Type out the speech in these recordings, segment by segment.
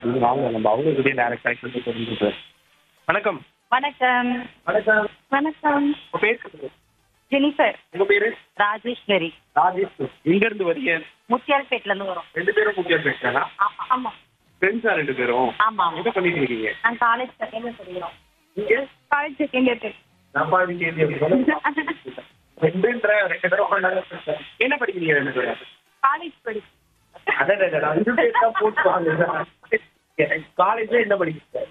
வாங்க நம்ம அவங்க கிட்டே டேரக்டாக சொல்லி தெரிஞ்சுட்டு வணக்கம் வணக்கம் வணக்கம் வணக்கம் உங்க பேர் சொல்லுங்க ஜெனிஃபர் உங்க பேரு ராஜேஸ்வரி ராஜேஷ் எங்க இருந்து வரீங்க முத்தியால்பேட்ல இருந்து வரோம் ரெண்டு பேரும் முக்கியம் பேசுறாங்க ஆமா ஆமா ஃப்ரெண்ட்ஸா ரெண்டு பேரும் ஆமா ஆமா என்ன பண்ணிட்டு இருக்கீங்க நான் காலேஜ் செகண்ட் இயர் படிக்கிறோம் நீங்க காலேஜ் செகண்ட் இயர் நம்ம கேள்வி ரெண்டுன்ற ரெண்டு பேரும் ஒண்ணாவே பேசுறாங்க. என்ன படிக்கிறீங்க ரெண்டு பேரும் காலேஜ் படி அதான் ரெண்டு பேர் தான் போட்டுவாங்க காலேஜ்ல என்ன படிக்கிறீங்க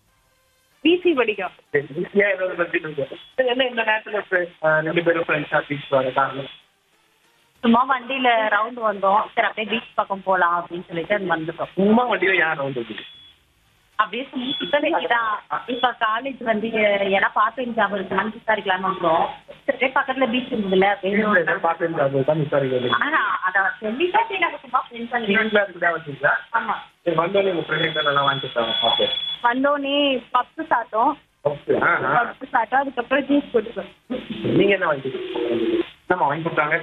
பிசி படிக்கும் ஏன் ஏதாவது பத்திட்டு இருக்கீங்க? என்ன இந்த நேரத்துல friends, ஆஹ் ரெண்டு பேரும் ஃப்ரெண்ட்ஸா பீச் வர காரணம் சும்மா வண்டியில ரவுண்ட் வந்தோம் சரி அப்படியே பீச் பக்கம் போலாம் அப்படின்னு சொல்லிட்டு அது வந்துட்டோம் சும்மா வண்டியில யார் வந்து அப்படியே சுத்தி தான் இப்ப காலேஜ் வந்து ஏன்னா பார்ட் ஜாப் இருக்குன்னு விசாரிக்கலாம்னு வந்தோம் சரி பக்கத்துல பீச் இருந்ததுல அப்படின்னு பார்த்து தான் விசாரிக்க ஆனா அத சொல்லிட்டா சரி நாங்க சும்மா ஃப்ரெண்ட்ஸ் பண்ணி வீட்டுல இருக்குதா வச்சுங்களா ஆமா சரி வந்தோடனே உங்க ஃப்ரெண்ட் நல்லா வாங்கிட்டாங்க ஓகே வந்தோடனே பப்ஸ் சாப்பிட்டோம் ஓகே ஆ ஆ. பப்ஸ் சாப்பிட்டோம் அதுக்கப்புறம் ஜூஸ் போட்டுக்கோம் நீங்க என்ன வாங்கிட்டீங்க நம்ம வாங்கி கொடுத்தாங்க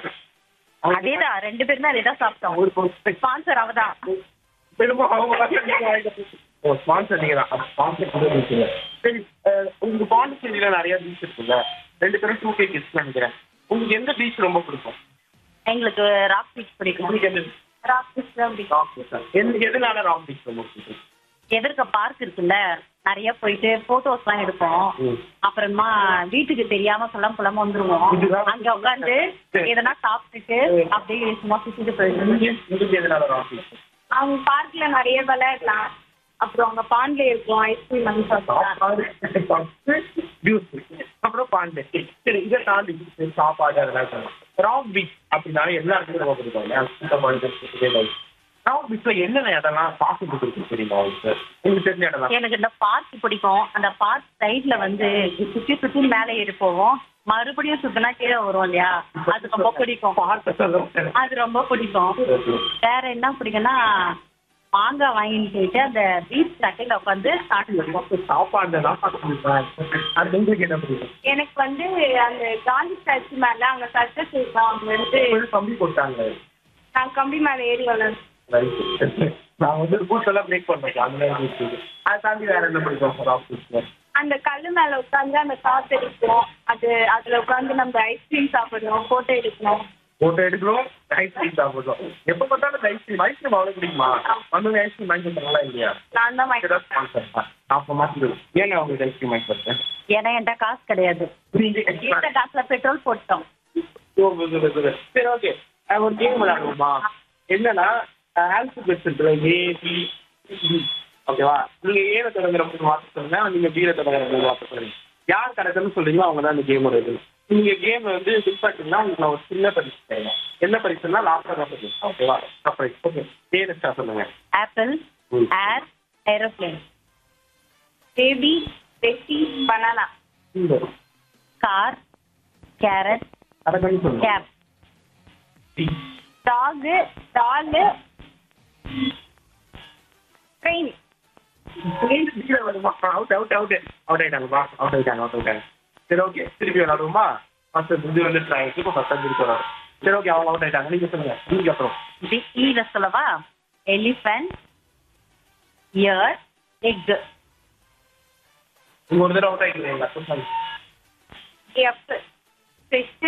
அதேதான் ரெண்டு பேரும் அதே தான் சாப்பிட்டோம் ஒரு பொருள் ஸ்பான்சர் அவதான் திரும்ப அவங்க வந்து நீங்க வாங்கிட்டு ஓ ஸ்பான்சர் நீங்க தான் ஸ்பான்சர் கொண்டு வச்சிருக்கீங்க சரி அஹ், உங்க பாண்டிச்சேரியில நிறைய பீச் இருக்குல்ல ரெண்டு பேரும் டூ கே கிட்ஸ் நினைக்கிறேன் உங்களுக்கு எந்த பீச் ரொம்ப பிடிக்கும் எங்களுக்கு ராக் பீச் பிடிக்கும் உங்களுக்கு எந்த ராக் பீச் தான் பிடிக்கும் ராக் பீச் எந்த எதனால ராக் பீச் ரொம்ப பிடிக்கும் எதிர்க்க பார்க் இருக்குல்ல நிறைய போயிட்டு போட்டோஸ் எல்லாம் எடுப்போம் ம். அப்புறமா வீட்டுக்கு தெரியாம சொல்லாம சொல்லாம வந்துருவோம் இதுதான் அங்க உட்காந்து எதனா சாப்பிட்டுட்டு அப்படியே சும்மா சுத்திட்டு போயிடுவோம் உங்களுக்கு எதனால ராக் பீச் அவங்க பார்க்ல நிறைய விளையாடலாம் அப்புறம் அங்க பாண்ட்ல இருக்கும் ஐஸ்கிரீம் வாங்கி சாப்பிடலாம் சாப்பாடு பப்ஸ் ஜூஸ் அப்புறம் பாண்டு சரி இதை தாண்டி சரி, சாப்பாடு அதெல்லாம் சொல்லலாம் ராக் பீச் அப்படின்னாலே எல்லாருக்குமே ரொம்ப பிடிக்கும் இல்லையா? சுத்தமான ராக் பீச்ல என்னென்ன இடம்லாம் பார்க்கறதுக்கு இருக்கு தெரியுமா உங்களுக்கு உங்களுக்கு தெரிஞ்ச இடம்லாம் எனக்கு இந்த பார்க் பிடிக்கும் அந்த பார்க் சைடுல வந்து சுத்தி சுத்தி மேலே ஏறி போவோம் மறுபடியும் சுத்தினா கீழே வரும் இல்லையா அது ரொம்ப பிடிக்கும் பார்க்க சொல்லுங்க அது ரொம்ப பிடிக்கும் வேற என்ன பிடிக்கும்னா மாங்காய் வாங்கிட்டு போயிட்டு அந்த பீச் சட்டையில உட்காந்து சாப்பிடுவோம் சாப்பாடு தான் பார்க்க அது உங்களுக்கு என்ன பிடிக்கும் எனக்கு வந்து அந்த காந்தி ஸ்டாச்சு மேல அங்க சர்க்கஸ் இருக்கும் அங்க வந்து ஒரு கம்பி போட்டாங்க நான் கம்பி மேல ஏறி வரேன் Right. நான் வந்து ரூல்ஸ் எல்லாம் பிரேக் பண்ணேன் அந்த மாதிரி இருக்குது. அதை தாண்டி வேற என்ன பிடிக்கும் ராக் பீச்ல அந்த கல்லு மேல உட்காந்து அந்த காத்து அடிக்கும் அது அதுல உட்காந்து நம்ம ஐஸ்கிரீம் சாப்பிடணும் போட்டோ எடுக்கணும் போட்டோ எடுக்கிறோம் ஐஸ்கிரீம் சாப்பிடுறோம் எப்ப பார்த்தாலும் ஐஸ்கிரீம் ஐஸ்கிரீம் அவ்வளவு பிடிக்குமா வந்து ஐஸ்கிரீம் வாங்கி கொடுத்தாங்களா இல்லையா நான் தான் வாங்கி இதுதான் sponsor. அப்ப மாத்திடுவோம் ஏங்க உங்களுக்கு ஐஸ்கிரீம் வாங்கி கொடுத்தேன் ஏன்னா என்கிட்ட காசு கிடையாது நீங்க இருந்த காசுல பெட்ரோல் போட்டோம் சரி ஓகே ஒரு கேம் விளையாடுவோமா என்னன்னா ஆல்பபெட்ஸ் இருக்குல்ல ஏ பி ஓகேவா நீங்க ஏல தொடங்குற மூணு வார்த்தை சொல்லுங்க நீங்க பீல தொடங்குற மூணு வார்த்தை சொல்லுங்க யார் கரெக்டானு சொல்றீங்களோ அவங்க தான் இந்த கேமோட இது நீங்க கேம் வந்து வின் பண்ணிட்டீங்கன்னா உங்களுக்கு நான் ஒரு சின்ன பரிசு தருவேன் என்ன பரிசுன்னா லாஸ்டா தான் பரிசு ஓகேவா சர்ப்ரைஸ் ஓகே ஏ ஸ்டார்ட் சொல்லுங்க ஆப்பிள் ம். ஏர் ஏரோப்ளேன் பேபி பெட்டி பனானா இந்த கார் கேரட் அரகணி சொல்லுங்க cap D dog doll train out out out out ஆயிட்டாங்கப்பா அவுட் ஆயிட்டாங்க அவுட் ஆயிட்டாங்க சரி ஓகே திருப்பி விளாடுவோமா ஃபர்ஸ்ட் இது வந்து ட்ரை இப்போ ஃபர்ஸ்ட் திருப்பி விளாடும் சரி ஓகே அவங்க அவுட் ஆயிட்டாங்க நீங்க சொல்லுங்க நீங்க அப்புறம் ஈல சொல்லவா எலிஃபென்ட் இயர் எக் நீங்க ஒரு தடவை அவுட் ஆயிக்கிறீங்க சொல்லுங்க எஃப் ஃபிஷ்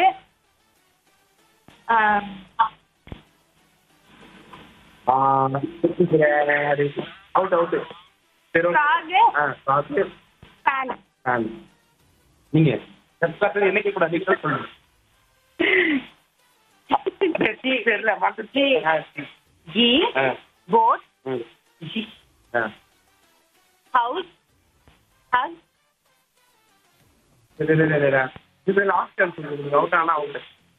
அவுட் அவுட் சரி ஓகே ஃப்ராகு ஆ பார்த்து ஃபேன் ஆ நீங்க கரெக்டாக என்ன கேட்கக்கூடாது நீங்க சொல்லுங்க டீ தெரியல மாட்டு டீ ஆ ஜி ஆ போட் ம் ஜி ஆ ஹவுஸ் ஹக் சரி சரி சரி சரி இது லாஸ்ட் டைம் சொல்லுங்க அவுட் ஆனா அவுட்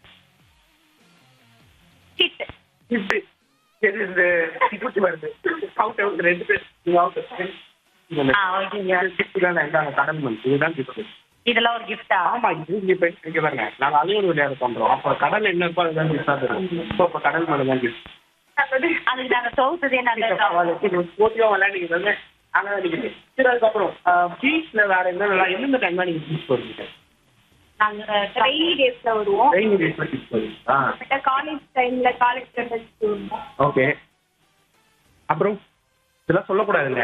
கிட் இப்படி சரி இந்த சிக்குச்சி வருது அவுட் அவுட் ரெண்டு பேர் நீங்க அவுட் ஆ ஓகேங்க கிஃப்ட்லாம் இந்தாங்க கடல் மண் இதுதான் கிஃப்ட் இதெல்லாம் ஒரு கிஃப்டா ஆமா இது இங்க போய் இங்க பாருங்க நாங்க அதே ஒரு விளையாடு பண்றோம் அப்ப கடல் என்ன இருக்கோ அதுதான் கிஃப்டா தரும் இப்போ அப்ப கடல் மண் தான் கிஃப்ட் அதுக்கு நாங்க தொகுத்ததே நாங்க போட்டியா விளையாடுங்க வந்து அங்கே நீங்க சரி அதுக்கப்புறம் பீச்ல வேற என்ன எந்தெந்த டைம்ல நீங்க பீச் போறீங்க நாங்க ரெய்னி டேஸ்ல வருவோம் ரெயின் டேஸ்ல பீச் போறீங்க ஆ காலேஜ் டைம்ல காலேஜ் வருவோம் ஓகே அப்புறம் இதெல்லாம் சொல்லக்கூடாதுங்க